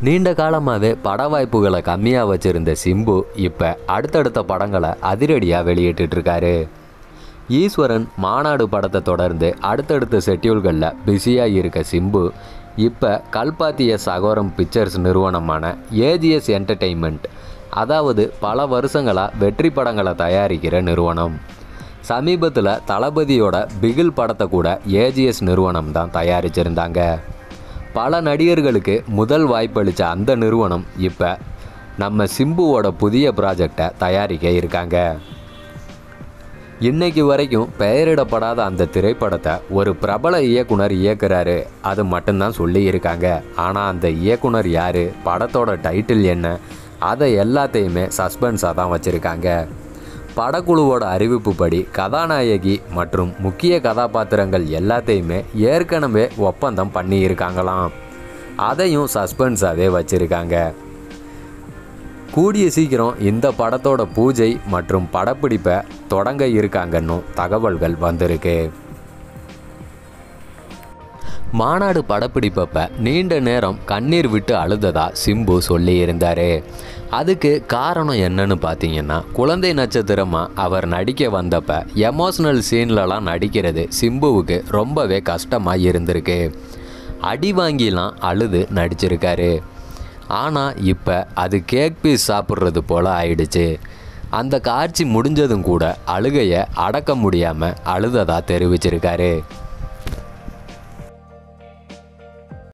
நீண்ட காலமாகவே பட வாய்ப்புகளை கம்மியாக வச்சிருந்த சிம்பு இப்போ அடுத்தடுத்த படங்களை அதிரடியாக வெளியிட்டு இருக்காரு ஈஸ்வரன் மாநாடு படத்தை தொடர்ந்து அடுத்தடுத்த ஷெட்யூல்களில் பிஸியாக இருக்க சிம்பு இப்போ கல்பாத்திய சகோரம் பிக்சர்ஸ் நிறுவனமான ஏஜிஎஸ் என்டர்டெயின்மெண்ட் அதாவது பல வருஷங்களாக வெற்றி படங்களை தயாரிக்கிற நிறுவனம் சமீபத்தில் தளபதியோட பிகில் படத்தை கூட ஏஜிஎஸ் நிறுவனம் தான் தயாரிச்சிருந்தாங்க பல நடிகர்களுக்கு முதல் வாய்ப்பளித்த அந்த நிறுவனம் இப்போ நம்ம சிம்புவோட புதிய ப்ராஜெக்டை தயாரிக்க இருக்காங்க இன்னைக்கு வரைக்கும் பெயரிடப்படாத அந்த திரைப்படத்தை ஒரு பிரபல இயக்குனர் இயக்குறாரு அது மட்டும்தான் சொல்லி இருக்காங்க ஆனால் அந்த இயக்குனர் யார் படத்தோட டைட்டில் என்ன அதை எல்லாத்தையுமே சஸ்பென்ஸாக தான் வச்சுருக்காங்க படக்குழுவோட அறிவிப்புப்படி கதாநாயகி மற்றும் முக்கிய கதாபாத்திரங்கள் எல்லாத்தையுமே ஏற்கனவே ஒப்பந்தம் பண்ணியிருக்காங்களாம் அதையும் சஸ்பென்ஸாகவே வச்சுருக்காங்க கூடிய சீக்கிரம் இந்த படத்தோட பூஜை மற்றும் படப்பிடிப்பை தொடங்க இருக்காங்கன்னு தகவல்கள் வந்திருக்கு மாநாடு படப்பிடிப்பப்ப நீண்ட நேரம் கண்ணீர் விட்டு அழுததா சிம்பு சொல்லி இருந்தாரு அதுக்கு காரணம் என்னன்னு பார்த்தீங்கன்னா குழந்தை நட்சத்திரமாக அவர் நடிக்க வந்தப்ப எமோஷ்னல் சீன்லலாம் நடிக்கிறது சிம்புவுக்கு ரொம்பவே கஷ்டமாக இருந்திருக்கு அடி வாங்கிலாம் அழுது நடிச்சிருக்காரு ஆனால் இப்போ அது கேக் பீஸ் சாப்பிட்றது போல் ஆயிடுச்சு அந்த காட்சி முடிஞ்சதும் கூட அழுகையை அடக்க முடியாமல் அழுததா தெரிவிச்சிருக்காரு